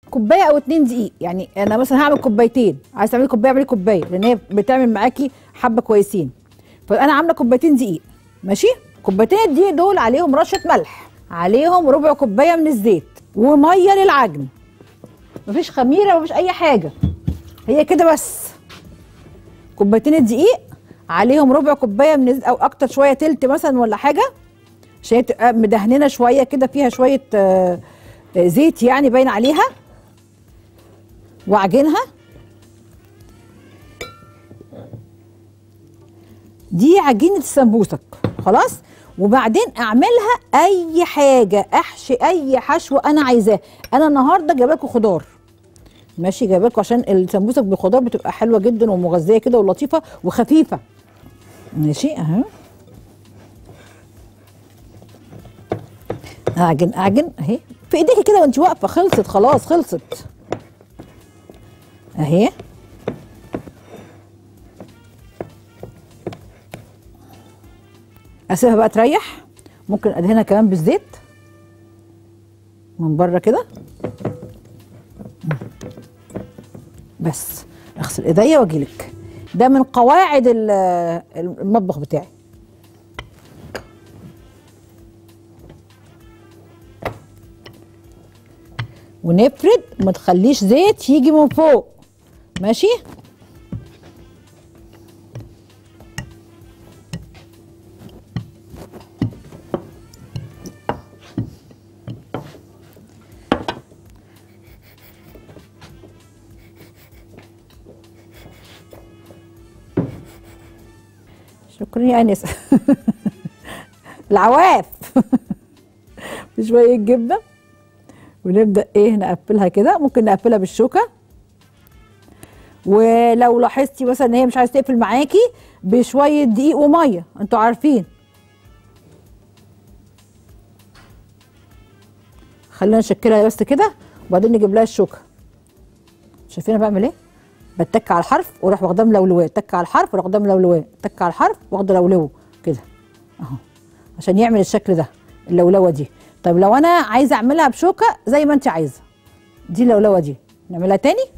كوبايه او اتنين دقيق يعني انا مثلا هعمل كوبايتين عايز تعملي كوبايه اعملي كوبايه لان هي بتعمل معاكي حبه كويسين فانا عامله كوبايتين دقيق ماشي كوبايتين الدقيق دول عليهم رشه ملح عليهم ربع كوبايه من الزيت وميه للعجن مفيش خميره مفيش اي حاجه هي كده بس كوبايتين الدقيق عليهم ربع كوبايه من الزيت او اكتر شويه تلت مثلا ولا حاجه عشان هي تبقى مدهننه شويه كده فيها شويه آه، آه، زيت يعني باين عليها واعجنها دي عجينه السمبوسك خلاص وبعدين اعملها اي حاجه احشي اي حشو انا عايزاه انا النهارده جايبه لكم خضار ماشي جايبه لكم عشان السمبوسك بالخضار بتبقى حلوه جدا ومغذيه كده ولطيفه وخفيفه ماشي اهو اعجن اعجن اهي في ايديكي كده وانت واقفه خلصت خلاص خلصت اهي اسيبها بقى تريح ممكن ادهنها كمان بالزيت من بره كده بس اغسل ايديا واجيلك ده من قواعد ال- المطبخ بتاعي ونفرد ما تخليش زيت يجي من فوق ماشي شكرا يا انس العواف بشويه جبنه ونبدا ايه نقفلها كده ممكن نقفلها بالشوكه ولو لاحظتي مثلا ان هي مش عايزه تقفل معاكي بشويه دقيق وميه انتوا عارفين خلينا نشكلها بس كده وبعدين نجيب لها الشوكه شايفين انا بعمل ايه بتك على الحرف واروح واخداه ملولواه اتك على الحرف واروح واخداه ملولواه اتك على الحرف واخده لولوه كده اهو عشان يعمل الشكل ده اللولوه دي طيب لو انا عايزه اعملها بشوكه زي ما انت عايزه دي اللولوه دي نعملها تاني